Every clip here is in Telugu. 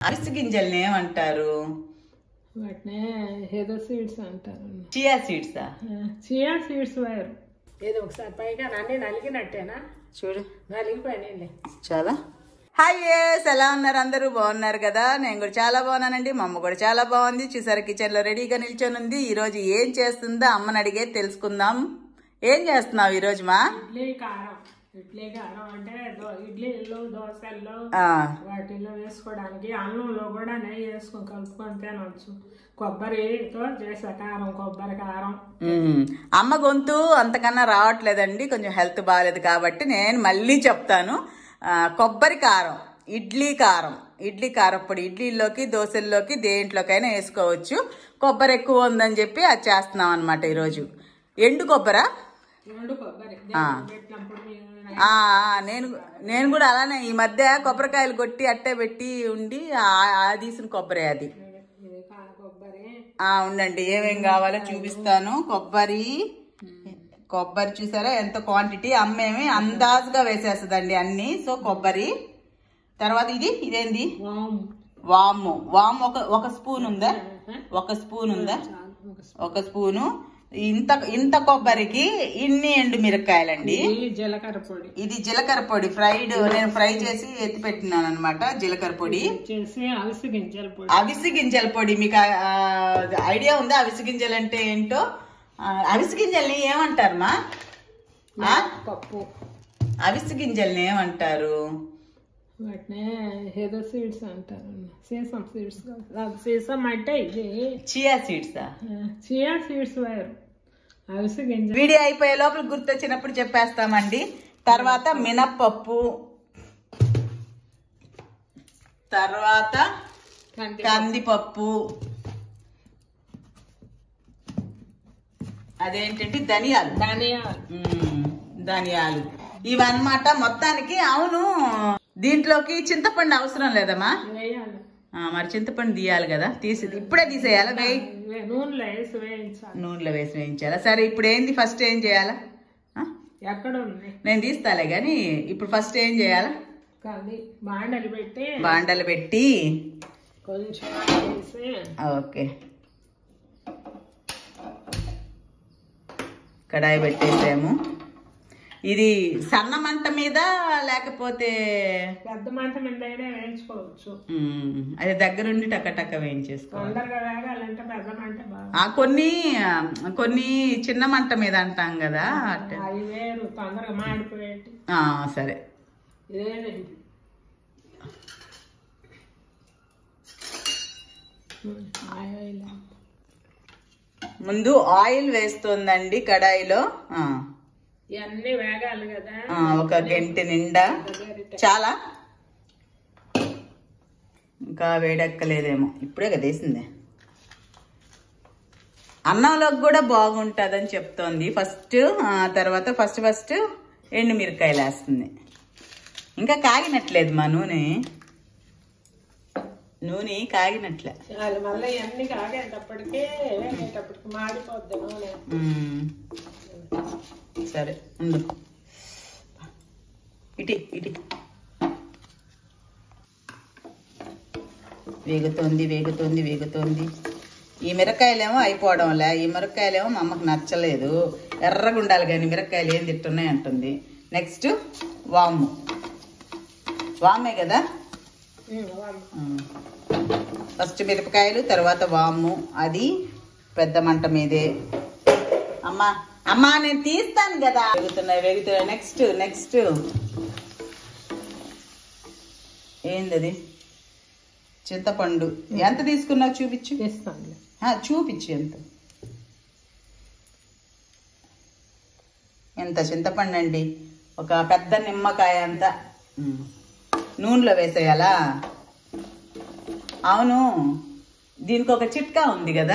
అవిసి గింజల్ని ఏమంటారు వాటినే ఏదో సీడ్స్ అంటారు చియా సీడ్సా చియా సీడ్స్ వేరు ఏదో ఒకసారి పైగా అన్ని నలిగినట్టేనా చూడు నలిగిపోయినాయిలే చాలా హాయ్ ఎస్ ఎలా ఉన్నారు అందరూ బాగున్నారు కదా నేను కూడా చాలా బాగున్నానండి మా అమ్మ కూడా చాలా బాగుంది చూసారు కిచెన్ లో రెడీగా నిల్చొని ఉంది ఈ రోజు ఏం చేస్తుందో అమ్మని అడిగే తెలుసుకుందాం ఏం చేస్తున్నావు ఈ రోజు మా ఇడ్లీ కారం ఇడ్లీ కారం అంటే దో- ఇడ్లీలు దోశల్లో ఆ, వాటిల్లో వేసుకోవడానికి అన్నంలో కూడా నెయ్యి వేసుకొని కలుపుకొని తినవచ్చు కొబ్బరితో చేసే కారం కొబ్బరి కారం ఉమ్. అమ్మ గొంతు అంతకన్నా రావట్లేదండి కొంచెం హెల్త్ బాగాలేదు కాబట్టి నేను మళ్ళీ చెప్తాను ఆ, కొబ్బరి కారం ఇడ్లీ కారం ఇడ్లీ కారప్పొడి ఇడ్లీలోకి దోశల్లోకి దేంట్లోకైనా వేసుకోవచ్చు కొబ్బరి ఎక్కువ ఉందని చెప్పి అది చేస్తున్నాం అనమాట ఈరోజు ఎండు కొబ్బరా ఎండు కొబ్బరి దేవుడికి పెట్టినప్పుడు మీరు ఆ, ఆ, నేను నేను కూడా అలానే ఈ మధ్య కొబ్బరికాయలు కొట్టి అట్టే పెట్టి ఉండి ఆ- ఆ తీసిన కొబ్బరి అది ఇది కా కొబ్బరి ఆ ఉండండి ఏమేం కావాలో చూపిస్తాను కొబ్బరి కొబ్బరి చూసారా ఎంత క్వాంటిటీ అమ్మేమి అందాజుగా వేసేస్తుందండి అన్ని సో కొబ్బరి తర్వాత ఇది ఇదేంది వాము వాము వాము ఒక ఒక స్పూన్ ఉందా ఒక స్పూన్ ఉందా చాలు ఒక స్పూన్. ఒక స్పూను ఇంత ఇంత కొబ్బరికి ఇన్ని ఎండు మిరపకాయలండి ఇది జీలకర్ర పొడి ఇది జీలకర్ర పొడి ఫ్రైడ్ నేను ఫ్రై చేసి ఎత్తి పెట్టినాను అనమాట జీలకర్ర పొడి వచ్చేసి అలసి గింజల పొడి అవిసి గింజల పొడి మీకు ఆ, ఐడియా ఉందా అవిసి గింజలు అంటే ఏంటో ఆ, అవిసి గింజల్ని ఏమంటారు మా ఆ? పప్పు అవిసి గింజల్ని ఏమంటారు వాటినే ఏదో సీడ్స్ అంటారు సీసం సీడ్స్ సీసం అంటే ఇది చియా సీడ్సా చియా సీడ్స్ వేరు అవిసి గింజ వీడియో అయిపోయే లోపల గుర్తొచ్చినప్పుడు చెప్పేస్తామండి తర్వాత మినప్పప్పు తర్వాత కంది కందిపప్పు అదేంటంటే ధనియాలు ధనియాలు మ్మ్. ధనియాలు ఇవన్నమాట మొత్తానికి అవును దీంట్లోకి చింతపండు అవసరం లేదమ్మా వేయాలి ఆ, మరి చింతపండు తీయాలి కదా తీసి ఇప్పుడే తీసేయాలా వేయి వే- నూనెలో వేసి వేయించాలి నూనెలో వేసి వేయించాలా సరే ఇప్పుడు ఏంది ఫస్ట్ ఏం చేయాలా ఆ? ఎక్కడ ఉంది నేను తీస్తాలే కానీ ఇప్పుడు ఫస్ట్ ఏం చేయాలా కానీ బాండలు పెట్టి బాండలు పెట్టి కొంచెం ఆయిల్ వేసి ఓకే కడాయి పెట్టేసాము ఇది సన్న మంట మీద లేకపోతే పెద్ద మంట మీద అయినా వేయించుకోవచ్చు మ్మ్. అది దగ్గరుండి టక్క టక్క వేయించేసుకోవాలి తొందరగా వేగాలంటే పెద్ద మంట బాగా ఆ, కొన్ని కొన్ని చిన్న మంట మీద అంటాం కదా అట్ట. అవి వేరు తొందరగా మాడిపోయేటి ఆ, సరే ఇదేనండి ఆయిల్ ముందు ఆయిల్ వేస్తోందండి కడాయిలో ఆ, ఇవన్నీ వేగాలి కదా ఆ, ఒక గంట నిండా గరిటె. చాలా ఇంకా వేడెక్కలేదేమో ఇప్పుడే కదా వేసిందే అన్నంలోకి కూడా బాగుంటుందని చెప్తోంది ఫస్ట్ ఆ, తర్వాత ఫస్ట్ ఫస్ట్ ఎండు మిరకాయలు వేస్తుంది ఇంకా కాగినట్లేదు మా నూనె నూనె కాగినట్లే చాలు మళ్ళీ ఇవన్నీ కాగేటప్పటికే వేగేటప్పటికి మాడిపోద్ది నూనె మ్మ్. సరే ఉండు ఇటీ ఇటీ వేగుతోంది వేగుతోంది వేగుతోంది ఈ మిరకాయలేమో అయిపోవడంలే ఈ మిరకాయలేమో మా అమ్మకు నచ్చలేదు ఎర్రగా ఉండాలి కానీ మిరకాయలు ఏం తిట్టున్నాయి అంటుంది నెక్స్ట్ వాము వామే కదా ఉమ్, వాళ్ళు. మ్మ్. ఫస్ట్ మిరపకాయలు తర్వాత వాము అది పెద్ద మంట మీదే అమ్మా అమ్మా నేను తీస్తాను కదా వేగుతున్నాయి వేగుతున్నాయి నెక్స్ట్ నెక్స్ట్ ఏందది చింతపండు ఎంత తీసుకున్నావు చూపించు తీస్తానులే ఆ, చూపించు ఎంత ఎంత చింతపండు అండి ఒక పెద్ద నిమ్మకాయ అంత ఉమ్. నూనెలో వేసేయాలా అవును దీనికి ఒక చిట్కా ఉంది కదా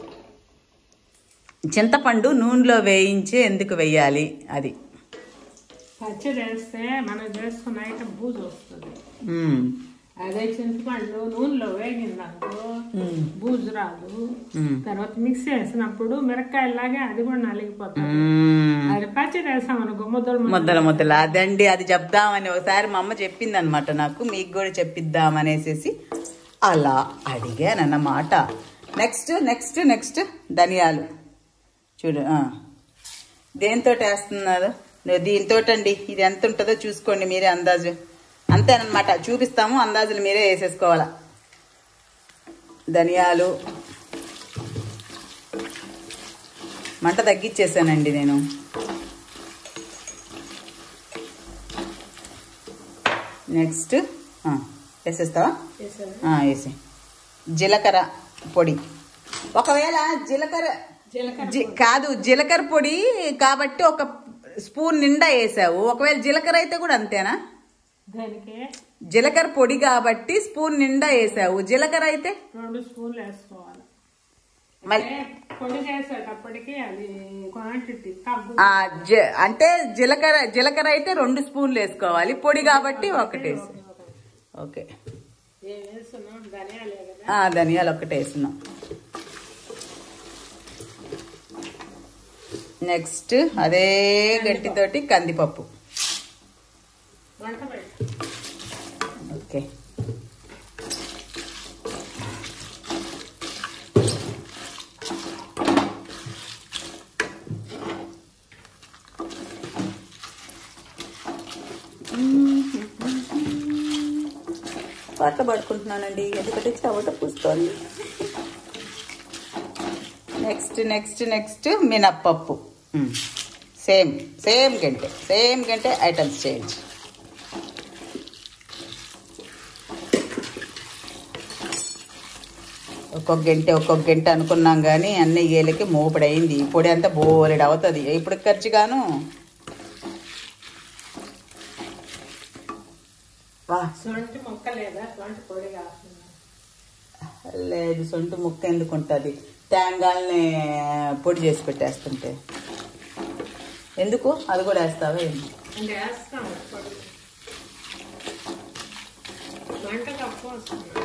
చింతపండు నూనెలో వేయించి ఎందుకు వేయాలి అది పచ్చడి వేస్తే మనం చేసుకున్న ఐటమ్ బూజు వస్తుంది ఉమ్. అదే చింతపండు నూనెలో వేగిందనుకో ఉమ్. బూజు రాదు ఉమ్. తర్వాత మిక్స్ చేసినప్పుడు మిరపకాయలాగే అది కూడా నలిగిపోతుంది ఉమ్. అది పచ్చడి వేసామనుకో ముద్దలు ముద్దలు ముద్దల ముద్దల అదండి అది చెప్దామని ఒకసారి మా అమ్మ చెప్పింది అనమాట నాకు మీకు కూడా చెప్పిద్దామనేసేసి అలా అడిగానన్నమాట నెక్స్ట్ నెక్స్ట్ నెక్స్ట్ ధనియాలు చూడు ఆ. దేంతో వేస్తున్నారు దీంతో అండి ఇది ఎంత ఉంటుందో చూసుకోండి మీరే అందాజు అంతేనమాట చూపిస్తాము అందాజులు మీరే వేసేసుకోవాలా ధనియాలు మంట తగ్గించేసానండి నేను నెక్స్ట్ ఆ, వేసేస్తావా వేసాను ఆ, వేసి జీలకర్ర పొడి ఒకవేళ జీలకర్ర జీలకర్ర జి- కాదు జీలకర్ర పొడి కాబట్టి ఒక స్పూన్ నిండా వేసావు ఒకవేళ జీలకర్ర అయితే కూడా అంతేనా దానికి జీలకర్ర పొడి కాబట్టి స్పూన్ నిండా వేసావు జీలకర్ర అయితే రెండు స్పూన్లు వేసుకోవాలి మళ్ళీ అంటే పొడి చేసేటప్పటికి అది క్వాంటిటీ తగ్గు ఆ, జ- అంటే జీలకర్ర జీలకర్ర అయితే రెండు స్పూన్లు వేసుకోవాలి పొడి కాబట్టి ఒకటి వేసి ఓకే ఏం వేస్తున్నాం ధనియాలే కదా ఆ, ధనియాలు ఒకటి వేస్తున్నాం నెక్స్ట్ అదే గట్టితోటి కందిపప్పు వంట పెట్టు ఓకే పాటలు పాడుకుంటున్నానండి ఎందుకంటే చెవట పూస్తోంది నెక్స్ట్ నెక్స్ట్ నెక్స్ట్ మినప్పప్పు సేమ్ సేమ్ గంటే సేమ్ గంటే ఐటమ్స్ చేంజ్ ఒక్కొక్క గంట ఒక్కొక్క గంట అనుకున్నాం కానీ అన్ని ఏళ్ళకి మోపడైంది ఈ పొడి అంతా బోరెడు అవుతుంది ఇప్పుడు ఖర్చు గాను వా సొంటి మొక్క లేదా సొంటి పొడి కాకుండా లేదు సొంటి ముక్క ఎందుకు ఉంటుంది తేంగాల్ని పొడి చేసి పెట్టేస్తుంటే ఎందుకు అది కూడా వేస్తావా ఏంటి? అంటే వేస్తాం పొడి వంట తక్కువ వస్తుంది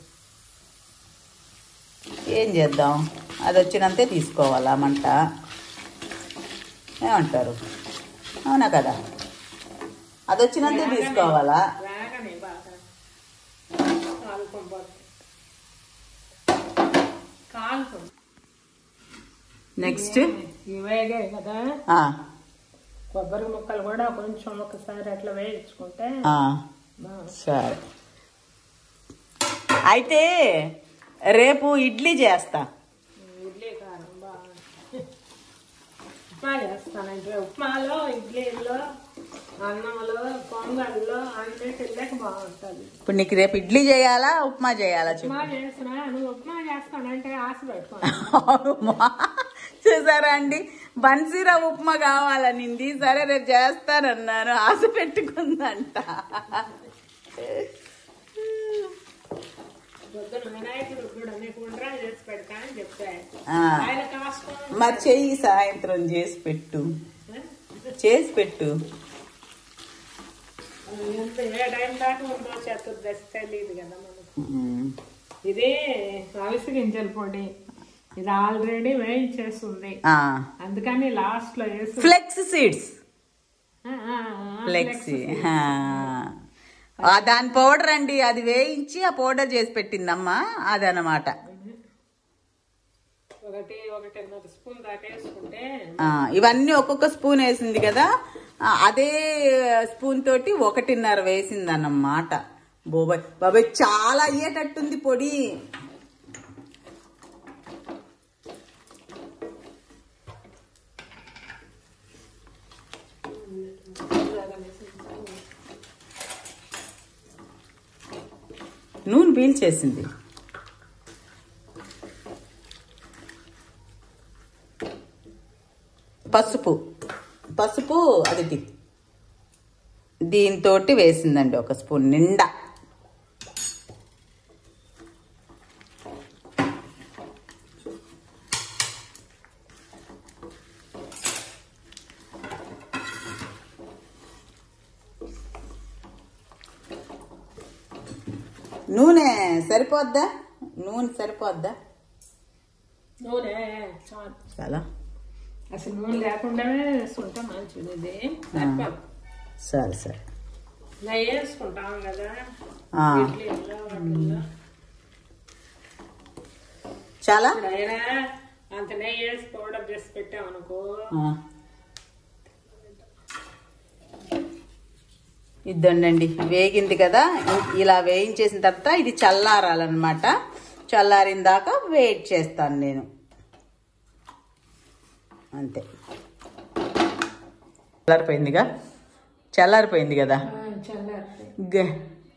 ఏం చేద్దాం అది వచ్చినంతే తీసుకోవాలా మంట ఏమంటారు అవునా కదా అది వచ్చినంతే తీసుకోవాలా వేగనే బాగా కాలుకొని పోతుంది కాలుకొని నెక్స్ట్ ఇవేగే కదా ఆ, కొబ్బరి ముక్కలు కూడా కొంచెం ఒకసారి అట్లా వేయించుకుంటే ఆ, బాగా సరే అయితే రేపు ఇడ్లీ చేస్తా ఇడ్లీ కారం బాగా ఉప్మా చేస్తానంటే ఉప్మాలో ఇడ్లీలో అన్నంలో పొంగల్లో అన్నిటిలోకి బాగుంటుంది ఇప్పుడు నీకు రేపు ఇడ్లీ చేయాలా ఉప్మా చేయాలా చెప్పు ఉప్మా చేసినా నువ్వు ఉప్మా చేస్తానంటే ఆశ పెట్టుకో అవునమ్మా. చూసారా అండి బన్సీరా ఉప్మా కావాలనింది సరే రేపు చేస్తానన్నాను ఆశ పెట్టుకుందంట పొద్దున వినాయకుడు కూడా నీకు ఉండరా చేసి పెడతా అని చెప్పాను ఆ, ఆయన కాసుకొని మరి చెయ్యి సాయంత్రం చేసి పెట్టు చేసి పెట్టు ఎంత ఏ టైం దాకా ఉందో చతుర్దశి తెలియదు కదా మనకు ఉమ్. ఇది అవిసి గింజల పొడి ఇది ఆల్రెడీ వేయించేస్తుంది ఆ, అందుకని లాస్ట్ లో వేసి ఫ్లెక్స్ సీడ్స్ ఆ, ఆ, ఆ, ఫ్లెక్సీ ఆ. ఆ, దాని పౌడర్ అండి అది వేయించి ఆ పౌడర్ చేసి పెట్టిందమ్మా అదనమాట ఒకటి ఒకటిన్నర స్పూన్ దాకా వేసుకుంటే ఆ, ఇవన్నీ ఒక్కొక్క స్పూన్ వేసింది కదా ఆ, అదే స్పూన్ తోటి ఒకటిన్నర వేసింది అన్నమాట బోబాయ్ బాబాయ్ చాలా అయ్యేటట్టుంది పొడి నూనె పీల్చేసింది పసుపు పసుపు అది ది- దీంతో వేసిందండి ఒక స్పూన్ నిండా నూనె సరిపోద్దా నూనె సరిపోద్దా నూనె చాలు చాలా అసలు నూనె లేకుండానే వేసుకుంటే మంచిది ఇది సరిపోదు సరే సరే నెయ్యి వేసుకుంటాం కదా ఆ. ఇడ్లీలో వాటిల్లో చాలా ఇప్పుడు అయినా అంత నెయ్యి వేసి పౌడర్ చేసి పెట్టామనుకో ఆ. ఇద్దండి వేగింది కదా ఇ- ఇలా వేయించేసిన తర్వాత ఇది చల్లారాలన్నమాట చల్లారిన దాకా వెయిట్ చేస్తాను నేను అంతే చల్లారిపోయిందిగా చల్లారిపోయింది కదా చల్లారి గ-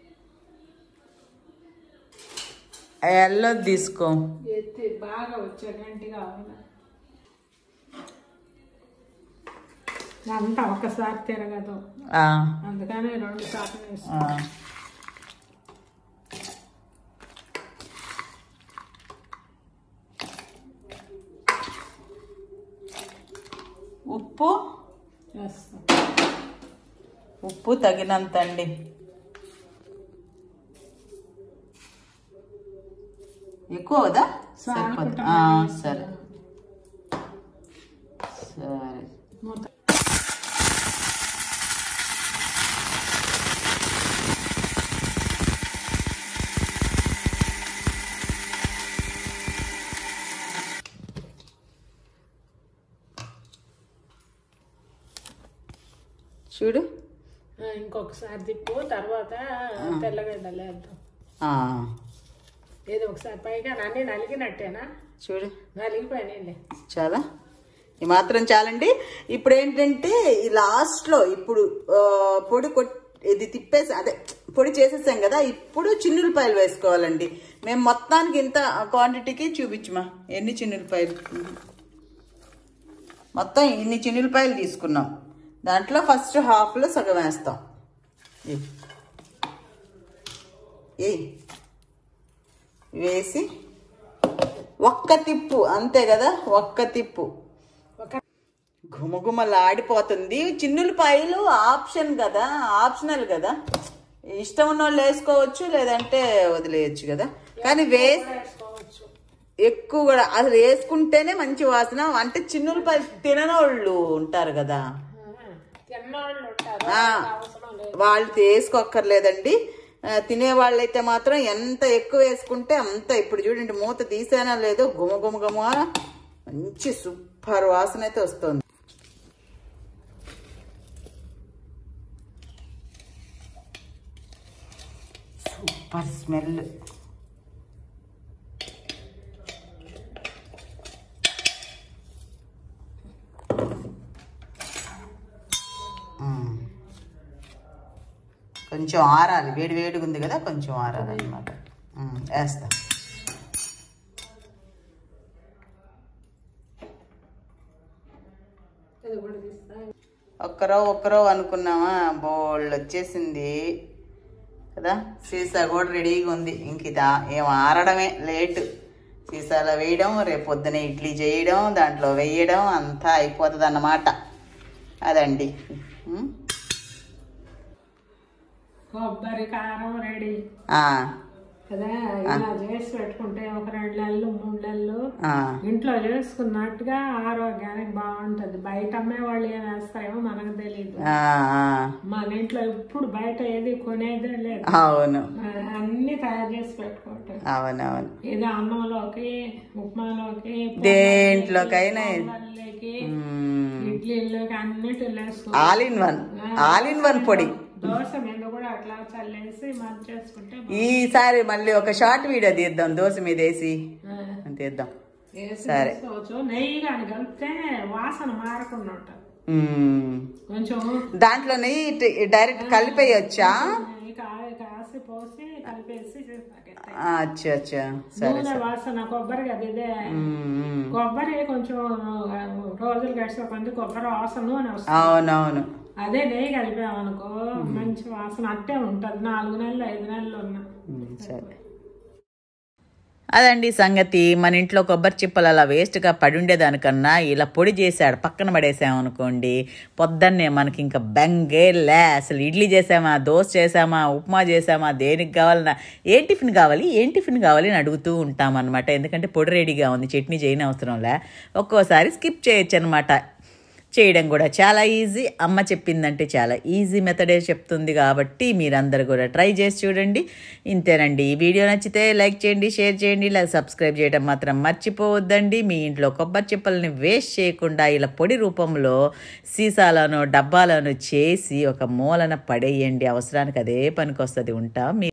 ఎల్లో తీసుకో ఎత్తి బాగా వచ్చే గంటిగా అవునా అంతా ఒకసారి తిరగదు ఆ, అందుకని రెండు సార్లు వేసి ఆ. ఉప్పు వేస్తాం ఉప్పు తగినంత అండి ఎక్కువ కదా సరిపోద్ది ఆ, సరే సరే మూత చూడు ఆ, ఇంకొకసారి తిప్పు తర్వాత తెల్లగడ్డలు వేద్దాం ఆ, ఏదో ఒకసారి పైగా అన్ని నలిగినట్టేనా చూడు నలిగిపోయినాయిలే చాలా ఈ మాత్రం చాలండి ఇప్పుడు ఏంటంటే ఈ లాస్ట్లో ఇప్పుడు ఆ, పొడి కొట్ ఇది తిప్పేసి అదే పొడి చేసేసాం కదా ఇప్పుడు చిన్నులపాయలు వేసుకోవాలండి మేము మొత్తానికి ఇంత క్వాంటిటీకి చూపించమా ఎన్ని చిన్నులపాయలు మొత్తం ఇన్ని చిన్నులపాయలు తీసుకున్నాం దాంట్లో ఫస్ట్ హాఫ్లో సగం వేస్తాం ఏ ఏయ్ వేసి ఒక్క తిప్పు అంతే కదా ఒక్క తిప్పు ఒక ఘుమఘుమలాడిపోతుంది చిన్నులపాయలు ఆప్షన్ కదా ఆప్షనల్ కదా ఇష్టం ఉన్న వాళ్ళు వేసుకోవచ్చు లేదంటే వదిలేయచ్చు కదా కానీ వేసి వేసుకోవచ్చు ఎక్కువ కూడా అసలు వేసుకుంటేనే మంచి వాసన అంటే చిన్నులపాయలు తిననోళ్ళు ఉంటారు కదా ఆ, తిన్నోళ్ళు ఉంటారు ఆ, అవసరం లేదు వాళ్ళు వేసుకోక్కర్లేదండి ఆ, తినే వాళ్ళైతే మాత్రం ఎంత ఎక్కువ వేసుకుంటే అంత ఇప్పుడు చూడండి మూత తీసేనా లేదో గుమ గుమ గుమ మంచి సూపర్ వాసన అయితే వస్తుంది సూపర్ స్మెల్ కొంచెం ఆరాలి వేడి వేడిగా ఉంది కదా కొంచెం ఆరాలి అనమాట వేస్తా ఇది కూడా తీస్తా ఒక్కరో ఒక్కరో అనుకున్నామా బోళ్ళు వచ్చేసింది కదా సీసా కూడా రెడీగా ఉంది ఇంక ఇది ఆ- ఏం ఆరడమే లేట్ సీసాలో వేయడం రేపు పొద్దున ఇడ్లీ చేయడం దాంట్లో వేయడం అంతా అయిపోతుంది అన్నమాట అదండి ఉమ్. కొబ్బరి కారం రెడీ ఆ, కదా ఇలా చేసి పెట్టుకుంటే ఒక రెండు నెలలు మూడు నెలలు ఆ, ఇంట్లో చేసుకున్నట్టుగా ఆరోగ్యానికి బాగుంటది బయట అమ్మే వాళ్ళు ఏం వేస్తారేమో మనకు తెలియదు ఆ, ఆ. మన ఇంట్లో ఇప్పుడు బయట ఏది కొనేదే లేదు అవును ఆ, అన్ని తయారు చేసి పెట్టుకుంటాం అవునవును ఇది అన్నంలోకి ఉప్మాలోకి దేంట్లోకైనా పొంగల్లోకి మ్మ్. ఇడ్లీలోకి అన్నిటిలో వేసుకో all in one all in one పొడి దోశ మీద కూడా అట్లా చల్లేసి మనం చేసుకుంటే ఈసారి మళ్ళీ ఒక షార్ట్ వీడియో తీద్దాం దోశ మీద వేసి ఆ, తీద్దాం వేసి సరే. చేసుకోవచ్చు నెయ్యి కానీ కలిపితే వాసన మారకుండా ఉంటుంది మ్మ్. కొంచెం దాంట్లో నెయ్యి టి- డైరెక్ట్ కలిపేయచ్చా నెయ్యి కా- కాసి పోసి కలిపేసి చేస్తాక ఆ, అచ్చా అచ్చా సరే నూనె వాసన కొబ్బరి కదా ఇదే మ్మ్. కొబ్బరి కొంచెం ఆ, రోజులు గడిచే కొంది కొబ్బరి వాసన నూనె వస్తుంది అవునవును అదే నెయ్యి కలిపామనుకో మంచి వాసన అట్టే ఉంటది నాలుగు నెలలు ఐదు నెలలు ఉన్నా మ్మ్, సరే అదండి సంగతి మన ఇంట్లో కొబ్బరి చిప్పలు అలా వేస్ట్గా పడి ఉండేదానికన్నా ఇలా పొడి చేశాడు పక్కన పడేసామనుకోండి పొద్దున్నే మనకి ఇంకా బెంగే లే అసలు ఇడ్లీ చేసామా దోశ చేసామా ఉప్మా చేసామా దేనికి కావాలన్నా ఏ టిఫిన్ కావాలి ఏం టిఫిన్ కావాలి అని అడుగుతూ ఉంటాం అనమాట ఎందుకంటే పొడి రెడీగా ఉంది చట్నీ చేయని అవసరం లే ఒక్కోసారి స్కిప్ చేయొచ్చు అనమాట చేయడం కూడా చాలా ఈజీ అమ్మ చెప్పిందంటే చాలా ఈజీ మెథడే చెప్తుంది కాబట్టి మీరందరూ కూడా ట్రై చేసి చూడండి ఇంతేనండి ఈ వీడియో నచ్చితే లైక్ చేయండి షేర్ చేయండి ఇలా సబ్స్క్రైబ్ చేయడం మాత్రం మర్చిపోవద్దండి మీ ఇంట్లో కొబ్బరి చిప్పల్ని వేస్ట్ చేయకుండా ఇలా పొడి రూపంలో సీసాలను డబ్బాలను చేసి ఒక మూలన పడేయండి అవసరానికి అదే పనికొస్తుంది ఉంటా మీ